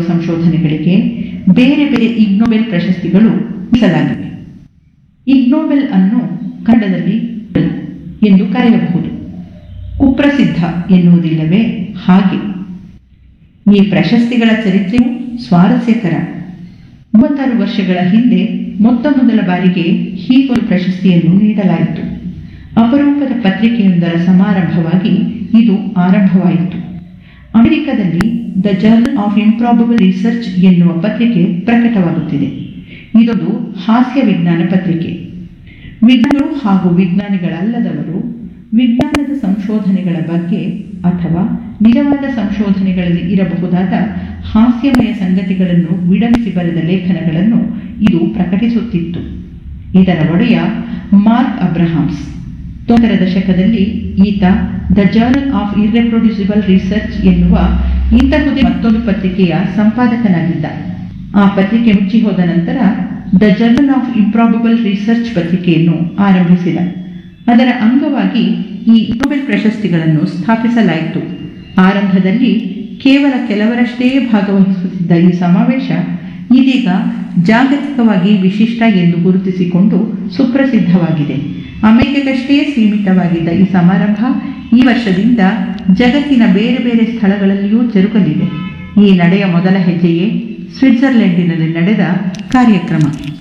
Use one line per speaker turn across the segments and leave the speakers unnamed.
ಸಂಶೋಧನೆಗಳಿಗೆ ಬೇರೆ ಬೇರೆ ಇಗ್ನೋಬೆಲ್ ಪ್ರಶಸ್ತಿಗಳು ಮೀಸಲಾಗಿವೆ ಇಗ್ನೋಬೆಲ್ ಅನ್ನು ಕನ್ನಡದಲ್ಲಿ ನೊಬೆಲ್ ಎಂದು ಕರೆಯಬಹುದು ಕುಪ್ರಸಿದ್ಧ ಎನ್ನುವುದಿಲ್ಲವೇ ಹಾಗೆ ಈ ಪ್ರಶಸ್ತಿಗಳ ಚರಿತ್ರೆಯು ಸ್ವಾರಸ್ಯಕರ ಮೂವತ್ತಾರು ವರ್ಷಗಳ ಹಿಂದೆ ಮೊತ್ತ ಮೊದಲ ಬಾರಿಗೆ ಹೀಗೊಂದು ಪ್ರಶಸ್ತಿಯನ್ನು ನೀಡಲಾಯಿತು ಅಪರೂಪದ ಪತ್ರಿಕೆಯೊಂದರ ಸಮಾರಂಭವಾಗಿ ಇದು ಆರಂಭವಾಯಿತು ಅಮೆರಿಕದಲ್ಲಿ the journal of improbable research ಎನ್ನುವ ಪತ್ರಿಕೆ ಪ್ರಕಟವಾಗುತ್ತಿದೆ ಇದೊಂದು ಹಾಸ್ಯ ವಿಜ್ಞಾನ ಪತ್ರಿಕೆ ವಿಜ್ಞಾನಿಗಳು ಹಾಗೂ ವಿಜ್ಞಾನಿಗಳಲ್ಲದವರು ವಿಜ್ಞಾನದ ಸಂಶೋಧನೆಗಳ ಬಗ್ಗೆ ಅಥವಾ ನಿಜವಾದ ಸಂಶೋಧನೆಗಳಲ್ಲಿ ಇರಬಹುದಾದ ಹಾಸ್ಯಮಯ ಸಂಗತಿಗಳನ್ನು ವಿಡಂಬಿಸಿ ಬರೆದ ಲೇಖನಗಳನ್ನು ಇದು ಪ್ರಕಟಿಸುತ್ತಿತ್ತು ಇದರ ಒಡೆಯ ಮಾರ್ಕ್ ಅಬ್ರಹಾಮ್ಸ್ ತೊಂದರ ದಶಕದಲ್ಲಿ ಈತ the journal of irreproducible research ಎನ್ನುವ ಇಂತಹುದೇ ಮತ್ತೊಂದು ಪತ್ರಿಕೆಯ ಸಂಪಾದಕನಾಗಿದ್ದ ಆ ಪತ್ರಿಕೆ ಮುಚ್ಚಿ ಹೋದ ನಂತರ the journal of improbable research ಪತ್ರಿಕೆಯನ್ನು ಆರಂಭಿಸಿದ ಅದರ ಅಂಗವಾಗಿ ಈ ನೊಬೆಲ್ ಪ್ರಶಸ್ತಿಗಳನ್ನು ಸ್ಥಾಪಿಸಲಾಯಿತು ಆರಂಭದಲ್ಲಿ ಕೇವಲ ಕೆಲವರಷ್ಟೇ ಭಾಗವಹಿಸುತ್ತಿದ್ದ ಈ ಸಮಾವೇಶ ಇದೀಗ ಜಾಗತಿಕವಾಗಿ ವಿಶಿಷ್ಟ ಎಂದು ಗುರುತಿಸಿಕೊಂಡು ಸುಪ್ರಸಿದ್ಧವಾಗಿದೆ ಅಮೆರಿಕಕ್ಕಷ್ಟೇ ಸೀಮಿತವಾಗಿದ್ದ ಈ ಸಮಾರಂಭ ಈ ವರ್ಷದಿಂದ ಜಗತ್ತಿನ ಬೇರೆ ಬೇರೆ ಸ್ಥಳಗಳಲ್ಲಿಯೂ ಜರುಗಲಿದೆ ಈ ನಡೆಯ ಮೊದಲ ಹೆಜ್ಜೆಯೇ ಸ್ವಿಟ್ಜರ್ಲೆಂಡಿನಲ್ಲಿ ನಡೆದ ಕಾರ್ಯಕ್ರಮ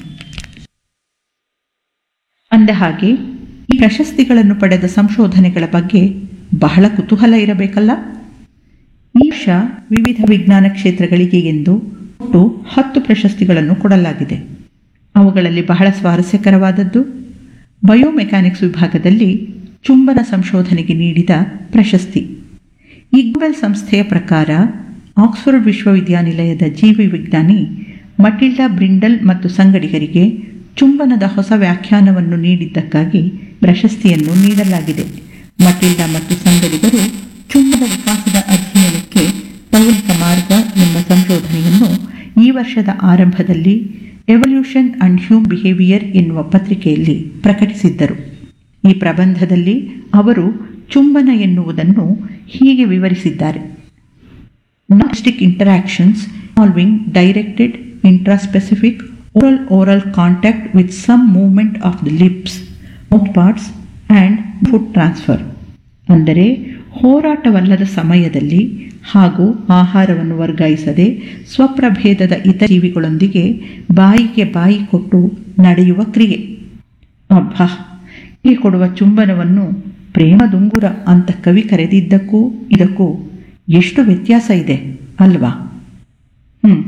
ಅಂದ ಹಾಗೆ ಈ ಪ್ರಶಸ್ತಿಗಳನ್ನು ಪಡೆದ ಸಂಶೋಧನೆಗಳ ಬಗ್ಗೆ ಬಹಳ ಕುತೂಹಲ ಇರಬೇಕಲ್ಲ ಈ ವರ್ಷ ವಿವಿಧ ವಿಜ್ಞಾನ ಕ್ಷೇತ್ರಗಳಿಗೆ ಎಂದು ಒಟ್ಟು ಹತ್ತು ಪ್ರಶಸ್ತಿಗಳನ್ನು ಕೊಡಲಾಗಿದೆ ಅವುಗಳಲ್ಲಿ ಬಹಳ ಸ್ವಾರಸ್ಯಕರವಾದದ್ದು ಬಯೋಮೆಕ್ಯಾನಿಕ್ಸ್ ವಿಭಾಗದಲ್ಲಿ ಚುಂಬನ ಸಂಶೋಧನೆಗೆ ನೀಡಿದ ಪ್ರಶಸ್ತಿ ಇಗ್ಬೆಲ್ ಸಂಸ್ಥೆಯ ಪ್ರಕಾರ ಆಕ್ಸ್ಫರ್ಡ್ ವಿಶ್ವವಿದ್ಯಾನಿಲಯದ ಜೀವಿ ವಿಜ್ಞಾನಿ ಮಟಿಲ್ಡಾ ಬ್ರಿಂಡಲ್ ಮತ್ತು ಸಂಗಡಿಗರಿಗೆ ಚುಂಬನದ ಹೊಸ ವ್ಯಾಖ್ಯಾನವನ್ನು ನೀಡಿದ್ದಕ್ಕಾಗಿ ಪ್ರಶಸ್ತಿಯನ್ನು ನೀಡಲಾಗಿದೆ ಮಟಿಲ್ಡಾ ಮತ್ತು ಸಂಗಡಿಗರು ಚುಂಬದ ವಿಕಾಸದ ಅಧ್ಯಯನಕ್ಕೆ ಪೌಲಿಕ ಮಾರ್ಗ ಎಂಬ ಸಂಶೋಧನೆಯನ್ನು ಈ ವರ್ಷದ ಆರಂಭದಲ್ಲಿ ಎವಲ್ಯೂಷನ್ ಅಂಡ್ ಹ್ಯೂಮ್ ಬಿಹೇವಿಯರ್ ಎನ್ನುವ ಪತ್ರಿಕೆಯಲ್ಲಿ ಪ್ರಕಟಿಸಿದ್ದರು ಈ ಪ್ರಬಂಧದಲ್ಲಿ ಅವರು ಚುಂಬನ ಎನ್ನುವುದನ್ನು ಹೀಗೆ ವಿವರಿಸಿದ್ದಾರೆ nastic interactions involving directed intraspecific oral oral contact with some movement of the lips mouth parts and food transfer ಅಂದರೆ ಹೋರಾಟವಲ್ಲದ ಸಮಯದಲ್ಲಿ ಹಾಗೂ ಆಹಾರವನ್ನು ವರ್ಗಾಯಿಸದೆ ಸ್ವಪ್ರಭೇದದ ಇತರ ಜೀವಿಗಳೊಂದಿಗೆ ಬಾಯಿಗೆ ಬಾಯಿ ಕೊಟ್ಟು ನಡೆಯುವ ಕ್ರಿಯೆ ಅಬ್ಬಾ ಈ ಕೊಡುವ ಚುಂಬನವನ್ನು ಪ್ರೇಮದುಂಗುರ ಅಂತ ಕವಿ ಕರೆದಿದ್ದಕ್ಕೂ ಇದಕ್ಕೂ ಎಷ್ಟು ವ್ಯತ್ಯಾಸ ಇದೆ ಅಲ್ವಾ ಹ್ಮ್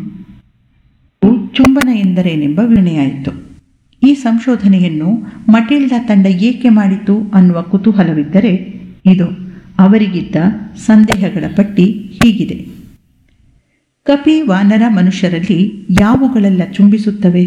ಚುಂಬನ ಎಂದರೇನೆಂಬ ವಿವರಣೆಯಾಯಿತು ಈ ಸಂಶೋಧನೆಯನ್ನು ಮಟಿಲ್ಡಾ ತಂಡ ಏಕೆ ಮಾಡಿತು ಅನ್ನುವ ಕುತೂಹಲವಿದ್ದರೆ ಇದು ಅವರಿಗಿದ್ದ ಸಂದೇಹಗಳ ಪಟ್ಟಿ ಹೀಗಿದೆ ಕಪಿ ವಾನರ ಮನುಷ್ಯರಲ್ಲಿ ಯಾವುಗಳೆಲ್ಲ ಚುಂಬಿಸುತ್ತವೆ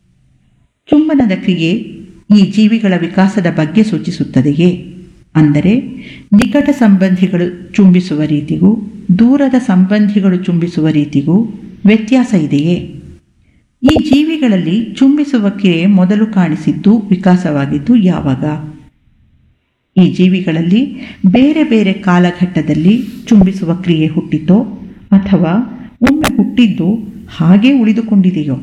ಚುಂಬನದ ಕ್ರಿಯೆ ಈ ಜೀವಿಗಳ ವಿಕಾಸದ ಬಗ್ಗೆ ಸೂಚಿಸುತ್ತದೆಯೇ ಅಂದರೆ ನಿಕಟ ಸಂಬಂಧಿಗಳು ಚುಂಬಿಸುವ ರೀತಿಗೂ ದೂರದ ಸಂಬಂಧಿಗಳು ಚುಂಬಿಸುವ ರೀತಿಗೂ ವ್ಯತ್ಯಾಸ ಇದೆಯೇ ಈ ಜೀವಿಗಳಲ್ಲಿ ಚುಂಬಿಸುವ ಕ್ರಿಯೆ ಮೊದಲು ಕಾಣಿಸಿದ್ದು ವಿಕಾಸವಾಗಿದ್ದು ಯಾವಾಗ ಈ ಜೀವಿಗಳಲ್ಲಿ ಬೇರೆ ಬೇರೆ ಕಾಲಘಟ್ಟದಲ್ಲಿ ಚುಂಬಿಸುವ ಕ್ರಿಯೆ ಹುಟ್ಟಿತೋ ಅಥವಾ ಒಮ್ಮೆ ಹುಟ್ಟಿದ್ದು ಹಾಗೇ ಉಳಿದುಕೊಂಡಿದೆಯೋ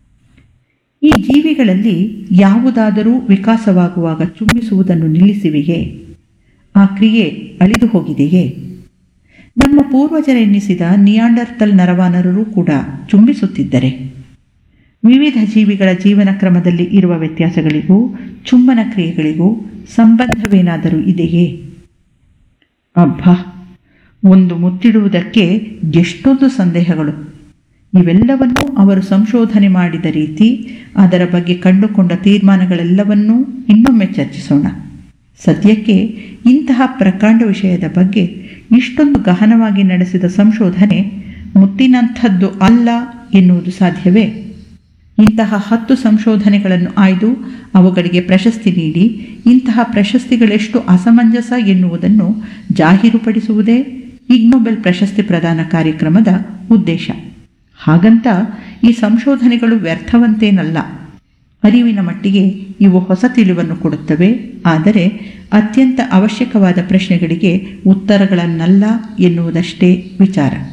ಈ ಜೀವಿಗಳಲ್ಲಿ ಯಾವುದಾದರೂ ವಿಕಾಸವಾಗುವಾಗ ಚುಂಬಿಸುವುದನ್ನು ನಿಲ್ಲಿಸಿವೆಯೇ ಆ ಕ್ರಿಯೆ ಅಳಿದು ಹೋಗಿದೆಯೇ ನಮ್ಮ ಪೂರ್ವಜರೆನ್ನಿಸಿದ ನಿಯಾಂಡರ್ತಲ್ ನರವಾನರರೂ ಕೂಡ ಚುಂಬಿಸುತ್ತಿದ್ದರೆ ವಿವಿಧ ಜೀವಿಗಳ ಜೀವನ ಕ್ರಮದಲ್ಲಿ ಇರುವ ವ್ಯತ್ಯಾಸಗಳಿಗೂ ಚುಂಬನ ಕ್ರಿಯೆಗಳಿಗೂ ಸಂಬಂಧವೇನಾದರೂ ಇದೆಯೇ ಅಬ್ಬಾ ಒಂದು ಮುತ್ತಿಡುವುದಕ್ಕೆ ಎಷ್ಟೊಂದು ಸಂದೇಹಗಳು ಇವೆಲ್ಲವನ್ನೂ ಅವರು ಸಂಶೋಧನೆ ಮಾಡಿದ ರೀತಿ ಅದರ ಬಗ್ಗೆ ಕಂಡುಕೊಂಡ ತೀರ್ಮಾನಗಳೆಲ್ಲವನ್ನೂ ಇನ್ನೊಮ್ಮೆ ಚರ್ಚಿಸೋಣ ಸದ್ಯಕ್ಕೆ ಇಂತಹ ಪ್ರಕಾಂಡ ವಿಷಯದ ಬಗ್ಗೆ ಇಷ್ಟೊಂದು ಗಹನವಾಗಿ ನಡೆಸಿದ ಸಂಶೋಧನೆ ಮುತ್ತಿನಂಥದ್ದು ಅಲ್ಲ ಎನ್ನುವುದು ಸಾಧ್ಯವೇ ಇಂತಹ ಹತ್ತು ಸಂಶೋಧನೆಗಳನ್ನು ಆಯ್ದು ಅವುಗಳಿಗೆ ಪ್ರಶಸ್ತಿ ನೀಡಿ ಇಂತಹ ಪ್ರಶಸ್ತಿಗಳೆಷ್ಟು ಅಸಮಂಜಸ ಎನ್ನುವುದನ್ನು ಜಾಹೀರುಪಡಿಸುವುದೇ ಇಗ್ನೋಬೆಲ್ ಪ್ರಶಸ್ತಿ ಪ್ರದಾನ ಕಾರ್ಯಕ್ರಮದ ಉದ್ದೇಶ ಹಾಗಂತ ಈ ಸಂಶೋಧನೆಗಳು ವ್ಯರ್ಥವಂತೇನಲ್ಲ ಅರಿವಿನ ಮಟ್ಟಿಗೆ ಇವು ಹೊಸ ತಿಳಿವನ್ನು ಕೊಡುತ್ತವೆ ಆದರೆ ಅತ್ಯಂತ ಅವಶ್ಯಕವಾದ ಪ್ರಶ್ನೆಗಳಿಗೆ ಉತ್ತರಗಳನ್ನಲ್ಲ ಎನ್ನುವುದಷ್ಟೇ ವಿಚಾರ